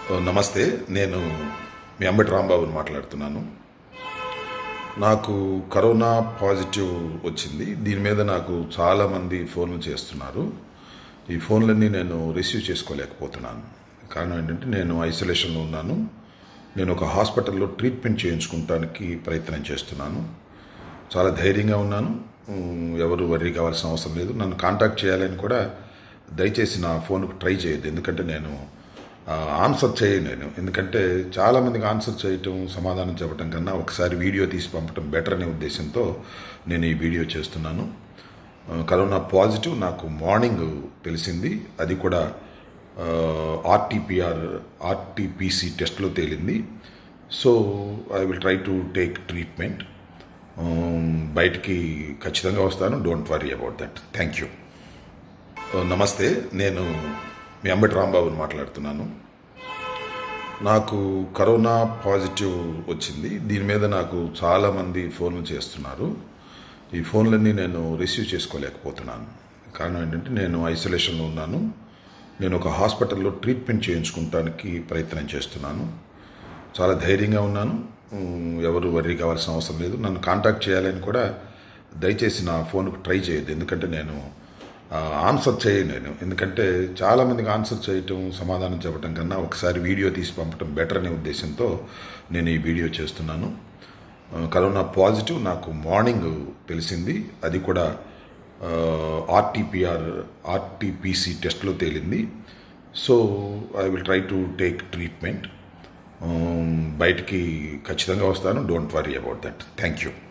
నమస్తే నేను మీ అంబటి రాంబాబుని మాట్లాడుతున్నాను నాకు కరోనా పాజిటివ్ వచ్చింది దీని మీద నాకు చాలామంది ఫోన్లు చేస్తున్నారు ఈ ఫోన్లన్నీ నేను రిసీవ్ చేసుకోలేకపోతున్నాను కారణం ఏంటంటే నేను ఐసోలేషన్లో ఉన్నాను నేను ఒక హాస్పిటల్లో ట్రీట్మెంట్ చేయించుకోవడానికి ప్రయత్నం చేస్తున్నాను చాలా ధైర్యంగా ఉన్నాను ఉమ్, ఎవరు వర్రీ కావాల్సిన అవసరం లేదు నన్ను కాంటాక్ట్ చేయాలని కూడా దయచేసి నా ఫోన్కు ట్రై చేయొద్దు ఎందుకంటే నేను ఆ, ఆన్సర్ చేయను నేను ఎందుకంటే చాలామందికి ఆన్సర్ చేయటం సమాధానం చెప్పడం కన్నా ఒకసారి వీడియో తీసి పంపడం బెటర్ అనే ఉద్దేశంతో నేను ఈ వీడియో చేస్తున్నాను ఆ, కరోనా పాజిటివ్ నాకు మార్నింగ్ తెలిసింది అది కూడా ఆర్టీపీఆర్ ఆర్టీపీసీ టెస్ట్లో తేలింది so I will try to take treatment బయటికి ఖచ్చితంగా వస్తాను don't worry about that thank you నమస్తే నేను మీ అంబటి రాంబాబుని మాట్లాడుతున్నాను నాకు కరోనా పాజిటివ్ వచ్చింది దీని మీద నాకు చాలామంది ఫోన్లు చేస్తున్నారు ఈ ఫోన్లన్నీ నేను రిసీవ్ చేసుకోలేకపోతున్నాను కారణం ఏంటంటే నేను ఐసోలేషన్లో ఉన్నాను నేను ఒక హాస్పిటల్లో ట్రీట్మెంట్ చేయించుకోవడానికి ప్రయత్నం చేస్తున్నాను చాలా ధైర్యంగా ఉన్నాను ఉమ్, ఎవరు వర్రీ కావాల్సిన అవసరం లేదు నన్ను కాంటాక్ట్ చేయాలని కూడా దయచేసి నా ఫోన్కు ట్రై చేయొద్దు ఎందుకంటే నేను ఆ, ఆన్సర్ చేయను నేను ఎందుకంటే చాలామందికి ఆన్సర్ చేయటం సమాధానం చెప్పడం కన్నా ఒకసారి వీడియో తీసి పంపడం బెటర్ అనే ఉద్దేశంతో నేను ఈ వీడియో చేస్తున్నాను ఆ, కరోనా పాజిటివ్ నాకు మార్నింగ్ తెలిసింది అది కూడా ఆర్టీపీఆర్ ఆర్టీపీసీ టెస్ట్లో తేలింది so I will try to take treatment బయటికి ఖచ్చితంగా వస్తాను don't worry about that thank you